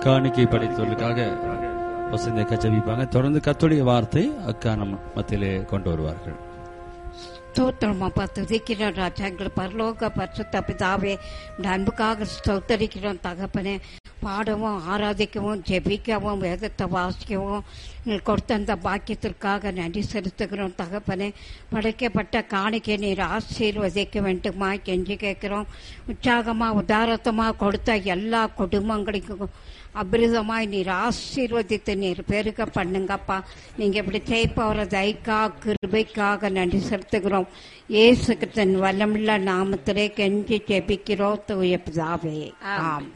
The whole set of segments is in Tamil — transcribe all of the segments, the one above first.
காணிக்கை படைத்தவர்களுக்காக வசந்த கச்சபிப்பாங்க தொடர்ந்து கத்துடைய வார்த்தை அக்கா நம்ம மத்தியிலே கொண்டு வருவார்கள் ஸ்தோத்திரம் அப்பா துதிக்கிறோம் ராஜா எங்கள் பரலோக பரிசுத்த பிதாவே இந்த அன்புக்காக ஸ்தோத்தரிக்கிறோம் தகப்பனே பாடவும் ஆராதிக்கவும் ஜெபிக்கவும் வேதத்தை வாசிக்கவும் எங்கள் கொடுத்த அந்த பாக்கியத்திற்காக நன்றி செலுத்துகிறோம் தகப்பனே படைக்கப்பட்ட காணிக்கை நீர் ஆசீர்வதிக்க வேண்டுமா கெஞ்சி கேட்கிறோம் உற்சாகமா உதாரத்தமா கொடுத்த எல்லா குடும்பங்களுக்கும் அபிரிதமாய் நீர் ஆசீர்வதித்து நீர் பெருக பண்ணுங்கப்பா நீங்க இப்படி செய்ப்பவர தைக்கா கிருபைக்காக நன்றி செலுத்துகிறோம் இயேசு கிறிஸ்தன் வல்லமுள்ள நாமத்திலே கெஞ்சி ஜெபிக்கிறோம் தூய பிதாவே ஆமென்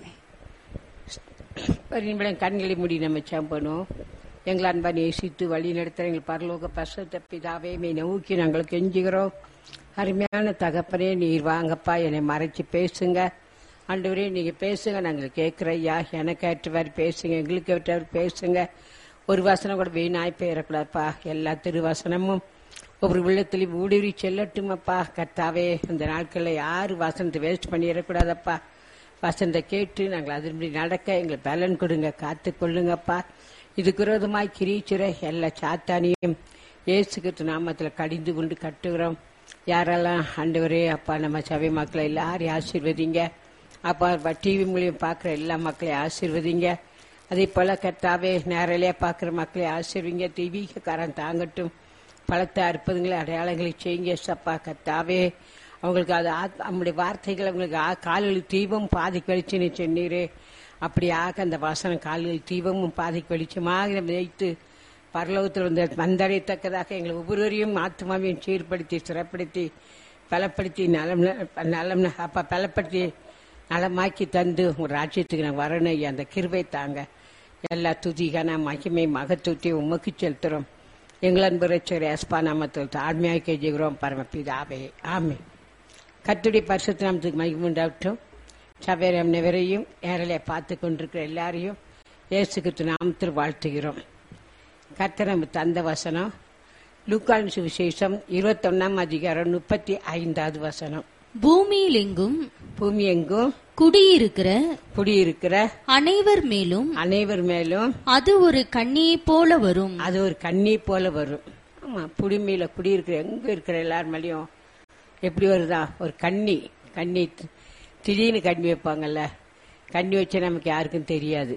பரிமளம் கண்களை மூடி நம்ம சம்பணும் எங்கள் அன்பா நேசித்து வழி நடத்துகிற எங்கள் பரலோக பசுத்த பிதாவே மே நோக்கி நாங்கள் கெஞ்சுகிறோம் அருமையான தகப்பனே நீர் வாங்கப்பா என்னை மறைச்சு பேசுங்க ஆண்டவரே நீங்க பேசுங்க நாங்கள் கேட்குற ஐயா எனக்கு ஏற்றவாறு பேசுங்க எங்களுக்கு ஏற்றவாறு பேசுங்க ஒரு வசனம் கூட வீணாய் போயிடக்கூடாதுப்பா எல்லா திருவசனமும் ஒவ்வொரு உள்ளத்திலையும் ஊடுருவி செல்லட்டுமப்பா கர்த்தாவே இந்த நாட்களில் யாரும் வசனத்தை வேஸ்ட் பண்ணிடக்கூடாதப்பா வசனத்தை கேட்டு நாங்கள் அதன்படி நடக்க எங்களுக்கு பலன் கொடுங்க காத்து கொள்ளுங்கப்பா இதுக்கு விரோதமாய் கிரீச்சுர எல்லா சாத்தானியும் இயேசுகிட்டு நாமத்தில் கடிந்து கொண்டு கட்டுகிறோம் யாரெல்லாம் ஆண்டவரே அப்பா நம்ம சபை மக்களை எல்லாரையும் ஆசீர்வதிங்க அப்பா டிவி மூலியம் பார்க்குற எல்லா மக்களையும் ஆசீர்வதிங்க அதே போல கர்த்தாவே நேரலையா பார்க்குற மக்களை ஆசீர்வதிங்க தெய்வீகக்காரன் தாங்கட்டும் பழத்தை அற்புதங்களை அடையாளங்களை செய்யுங்க சப்பா கர்த்தாவே அவங்களுக்கு அது ஆத்- நம்முடைய வார்த்தைகள் அவங்களுக்கு ஆ- கால்களில் தீபம் பாதிக்கு வெளிச்சுன்னு சொன்னீரே அப்படியாக அந்த வாசனம் கால்களில் தீபமும் பாதிக்கு வெளிச்சமாக நம்ம வைத்து பரலோகத்தில் வந்து வந்தடையத்தக்கதாக எங்களை ஒவ்வொருவரையும் ஆத்மாவையும் சீர்படுத்தி சிறப்படுத்தி பலப்படுத்தி நலம் நலம் அப்ப பலப்படுத்தி நலமாக்கி தந்து உங்க ராஜ்யத்துக்கு நான் வரணும் ஐயா. அந்த கிருபை தாங்க எல்லா துதிகான மகிமை மகத்துவத்தை உமக்கு செலுத்துறோம் எங்கள் அன்பு ரச்சர் எஸ்பா நாமத்தில் தாழ்மையாக கெஞ்சுகிறோம் பரமபிதாவே ஆமே கத்துடைய பரிசுத்த நாமத்துக்கு மகிமை உண்டாகட்டும் சபையம் நெவரையும் நேரலையை பார்த்து கொண்டிருக்கிற எல்லாரையும் இயேசுக்கு நாமத்தில் வாழ்த்துகிறோம் கர்த்தர் நம்ம தந்த வசனம் லூக்கான் சுவிசேஷம் இருபத்தொன்னாம் அதிகாரம் முப்பத்தி ஐந்தாவது வசனம் பூமியில் எங்கும் பூமி எங்கும் குடியிருக்கிற குடியிருக்கிற அனைவர் மேலும் அனைவர் மேலும் அது ஒரு கண்ணியைப் போல வரும் அது ஒரு கண்ணி போல வரும் ஆமா புடிமையில குடியிருக்கிற எங்க இருக்கிற எல்லார் மேலயும் எப்படி வருதா ஒரு கண்ணி கண்ணி தி- திடீர்னு கண்ணி வைப்பாங்கல்ல கண்ணி வச்சா நமக்கு யாருக்கும் தெரியாது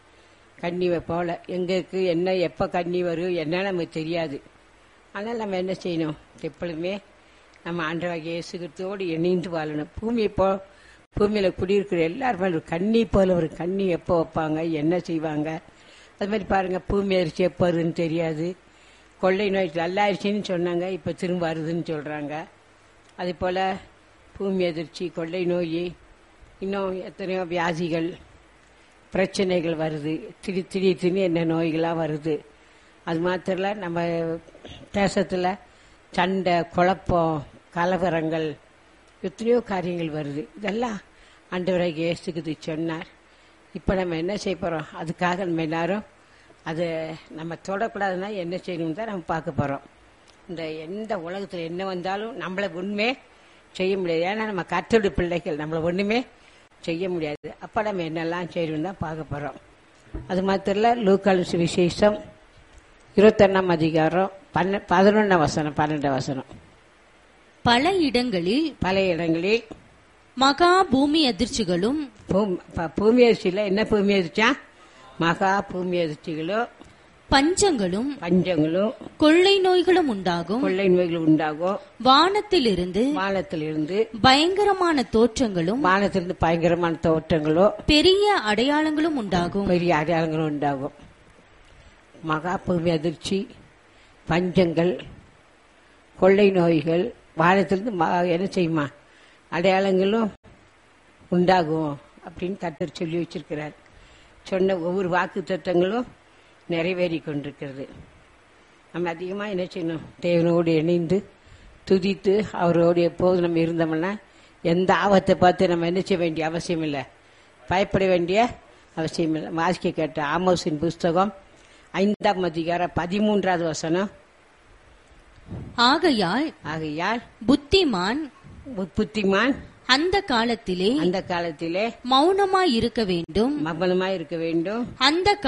கண்ணி வைப்போம்ல எங்க இருக்கு என்ன எப்ப கண்ணி வரும் என்ன நமக்கு தெரியாது ஆனால் நம்ம என்ன செய்யணும் எப்பொழுதுமே நம்ம ஆண்டவராகிய இயேசுகிறதோடு இணைந்து வாழணும் பூமி இப்போ பூமியில குடியிருக்கிற எல்லாரும் மேல ஒரு கண்ணி போல ஒரு கண்ணி எப்போ வைப்பாங்க என்ன செய்வாங்க அது மாதிரி பாருங்க பூமி அரிசி எப்போ வருதுன்னு தெரியாது கொள்ளை நோய் நல்லாயிருச்சின்னு சொன்னாங்க இப்போ திரும்ப வருதுன்னு சொல்றாங்க அதே போல பூமி அதிர்ச்சி கொள்ளை நோய் இன்னும் எத்தனையோ வியாதிகள் பிரச்சனைகள் வருது திடீர் திடீர்னு என்ன நோய்களாக வருது அது மாத்திரம் இல்ல, நம்ம தேசத்தில் சண்டை குழப்பம் கலவரங்கள் எத்தனையோ காரியங்கள் வருது இதெல்லாம் ஆண்டவராக இயேசுக்கு சொன்னார் இப்போ நம்ம என்ன செய்ய போகிறோம் அதுக்காக நம்ம எல்லாரும் அதை நம்ம தொடக்கூடாதுன்னா என்ன செய்யணும் தான் நம்ம பார்க்க போகிறோம் இந்த எந்த உலகத்தில் என்ன வந்தாலும் நம்மளை ஒன்றுமே செய்ய முடியாது ஏன்னா நம்ம கத்தோட பிள்ளைகள் நம்மளை ஒன்றுமே செய்ய முடியாது அப்போ நம்ம என்னெல்லாம் செய்யணும் தான் பார்க்க போகிறோம் அது மாத்திரல லூக்கால் விசேஷம் இருபத்தொன்னாம் அதிகாரம் பன்ன பதினொன்றாம் வசனம் பன்னெண்டாம் வசனம் பல இடங்களில் பல இடங்களில் மகா பூமி அதிர்ச்சிகளும் பூமி- ப- பூமி அதிர்ச்சியில் என்ன பூமி அதிர்ச்சா மகா பூமி அதிர்ச்சிகளும் பஞ்சங்களும் பஞ்சங்களும் கொள்ளை நோய்களும் உண்டாகும் கொள்ளை நோய்கள் உண்டாகும் வானத்திலிருந்து வானத்திலிருந்து பயங்கரமான தோற்றங்களும் வானத்திலிருந்து பயங்கரமான தோற்றங்களும் பெரிய அடையாளங்களும் உண்டாகும் பெரிய அடையாளங்களும் உண்டாகும் மகா பூமி அதிர்ச்சி பஞ்சங்கள் கொள்ளை நோய்கள் வானத்திலிருந்து ம- என்ன செய்யுமா அடையாளங்களும் உண்டாகும் அப்படின்னு கத்தர் சொல்லி வச்சிருக்கிறார் சொன்ன ஒவ்வொரு வாக்கு தத்தங்களும் நிறைவேறி கொண்டிருக்கிறது நம்ம அதிகமாக என்ன செய்யணும் தேவனோடு இணைந்து துதித்து அவரோடு எப்போது நம்ம இருந்தோம்னா எந்த ஆபத்தை பார்த்து நம்ம என்ன செய்ய வேண்டிய அவசியம் இல்லை பயப்பட வேண்டிய அவசியம் இல்லை வாசிக்க கேட்ட ஆமோஸின் புஸ்தகம் ஐந்தாம் அதிகாரம் பதிமூன்றாவது வசனம் ஆகையால் ஆகையால் புத்திமான் பு- புத்திமான் அந்த காலத்திலே அந்த காலத்திலே மௌனமாய் இருக்க வேண்டும் மௌனமாய் இருக்க வேண்டும் அந்த